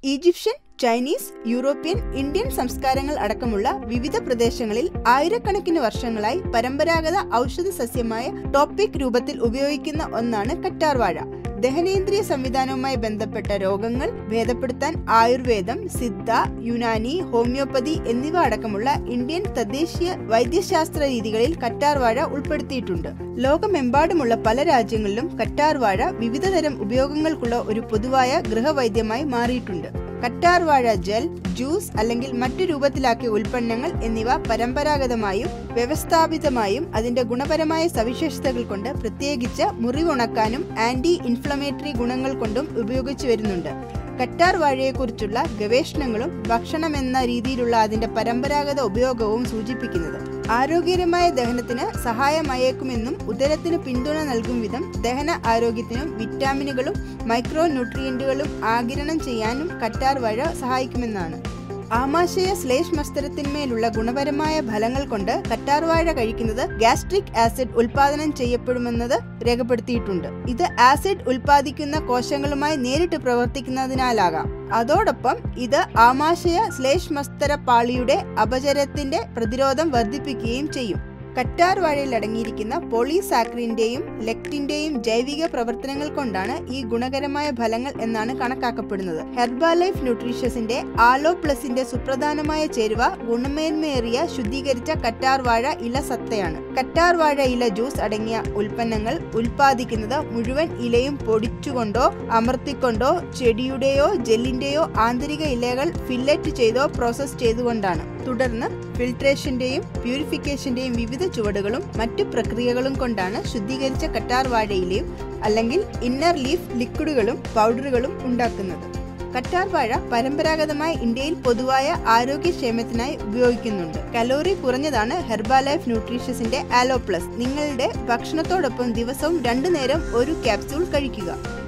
Egyptian Chinese European Indian സംസ്കാരങ്ങൾ അടക്കമുള്ള വിവിധ പ്രദേശങ്ങളിൽ ആയിരക്കണക്കിന് വർഷങ്ങളായി പരമ്പരാഗത ഔഷധ സസ്യമായ ടോപ്പിക് രൂപത്തിൽ ഉപയോഗിക്കുന്ന ഒന്നാണ് കറ്റാർവാഴ ദഹനേന്ദ്രിയ സംവിധാനവുമായി ബന്ധപ്പെട്ട രോഗങ്ങൾ ഭേദപ്പെടുത്താൻ ആയുർവേദം സിദ്ധ യുനാനി ഹോമിയോപ്പതി എന്നിവ അടക്കമുള്ള ഇന്ത്യൻ തദ്ദേശീയ വൈദ്യശാസ്ത്ര രീതികളിൽ കറ്റാർവാഴ ഉൾപ്പെടുത്തിയിട്ടുണ്ട് ലോകമെമ്പാടുമുള്ള പല രാജ്യങ്ങളിലും കറ്റാർവാഴ വിവിധതരം ഉപയോഗങ്ങൾക്കുള്ള ഒരു പൊതുവായ ഗൃഹവൈദ്യമായി മാറിയിട്ടുണ്ട് കറ്റാർവാഴ ജെൽ ജ്യൂസ് അല്ലെങ്കിൽ മറ്റു രൂപത്തിലാക്കിയ ഉൽപ്പന്നങ്ങൾ എന്നിവ പരമ്പരാഗതമായും വ്യവസ്ഥാപിതമായും അതിന്റെ ഗുണപരമായ സവിശേഷതകൾ കൊണ്ട് പ്രത്യേകിച്ച് മുറിവുണക്കാനും ആന്റി ഇൻഫ്ലമേറ്ററി ഗുണങ്ങൾ കൊണ്ടും ഉപയോഗിച്ചു വരുന്നുണ്ട് കറ്റാർ വാഴയെക്കുറിച്ചുള്ള ഗവേഷണങ്ങളും ഭക്ഷണമെന്ന രീതിയിലുള്ള അതിന്റെ പരമ്പരാഗത ഉപയോഗവും സൂചിപ്പിക്കുന്നത് ആരോഗ്യകരമായ ദഹനത്തിന് സഹായമായേക്കുമെന്നും ഉദരത്തിന് പിന്തുണ നൽകും വിധം ദഹന ആരോഗ്യത്തിനും വിറ്റാമിനുകളും മൈക്രോ ന്യൂട്രിയന്റുകളും ആഗിരണം ചെയ്യാനും കറ്റാർ വാഴ സഹായിക്കുമെന്നാണ് ആമാശയ ശ്ലേഷ് മസ്തരത്തിന്മേലുള്ള ഗുണപരമായ ഫലങ്ങൾ കൊണ്ട് കറ്റാർവാഴ കഴിക്കുന്നത് ഗ്യാസ്ട്രിക് ആസിഡ് ഉൽപാദനം ചെയ്യപ്പെടുമെന്നത് രേഖപ്പെടുത്തിയിട്ടുണ്ട് ഇത് ആസിഡ് ഉൽപാദിക്കുന്ന കോശങ്ങളുമായി നേരിട്ട് പ്രവർത്തിക്കുന്നതിനാലാകാം അതോടൊപ്പം ഇത് ആമാശയ ശ്ലേഷ് മസ്തര പാളിയുടെ അപചരത്തിന്റെ പ്രതിരോധം വർദ്ധിപ്പിക്കുകയും ചെയ്യും കറ്റാർ വാഴയിൽ അടങ്ങിയിരിക്കുന്ന പോളിസാക്രിന്റെയും ലെക്റ്റിന്റെയും ജൈവിക പ്രവർത്തനങ്ങൾ കൊണ്ടാണ് ഈ ഗുണകരമായ ഫലങ്ങൾ എന്നാണ് കണക്കാക്കപ്പെടുന്നത് ഹെർബാ ലൈഫ് ന്യൂട്രീഷ്യസിന്റെ ആലോ പ്ലസിന്റെ സുപ്രധാനമായ ചേരുവ ഗുണമേന്മയേറിയ ശുദ്ധീകരിച്ച കറ്റാർ വാഴ ഇല സത്തയാണ് കറ്റാർ വാഴ ഇല ജ്യൂസ് അടങ്ങിയ ഉൽപ്പന്നങ്ങൾ ഉൽപ്പാദിക്കുന്നത് മുഴുവൻ ഇലയും പൊടിച്ചുകൊണ്ടോ അമർത്തിക്കൊണ്ടോ ചെടിയുടെയോ ജെല്ലിന്റെയോ ആന്തരിക ഇലകൾ ഫില്ലറ്റ് ചെയ്തോ പ്രോസസ് ചെയ്തുകൊണ്ടാണ് തുടർന്ന് ഫിൽട്രേഷന്റെയും പ്യൂരിഫിക്കേഷന്റെയും വിവിധ ചുവടുകളും മറ്റു പ്രക്രിയകളും കൊണ്ടാണ് ശുദ്ധീകരിച്ച കറ്റാർ വാഴയിലയും അല്ലെങ്കിൽ ഇന്നർ ലീഫ് ലിക്വിഡുകളും പൗഡറുകളും ഉണ്ടാക്കുന്നത് കറ്റാർ വാഴ പരമ്പരാഗതമായി ഇന്ത്യയിൽ പൊതുവായ ആരോഗ്യക്ഷേമത്തിനായി ഉപയോഗിക്കുന്നുണ്ട് കലോറി കുറഞ്ഞതാണ് ഹെർബാ ലൈഫ് ന്യൂട്രീഷ്യസിന്റെ ആലോ പ്ലസ് നിങ്ങളുടെ ഭക്ഷണത്തോടൊപ്പം ദിവസവും രണ്ടു നേരം ഒരു ക്യാപ്സ്യൂൾ കഴിക്കുക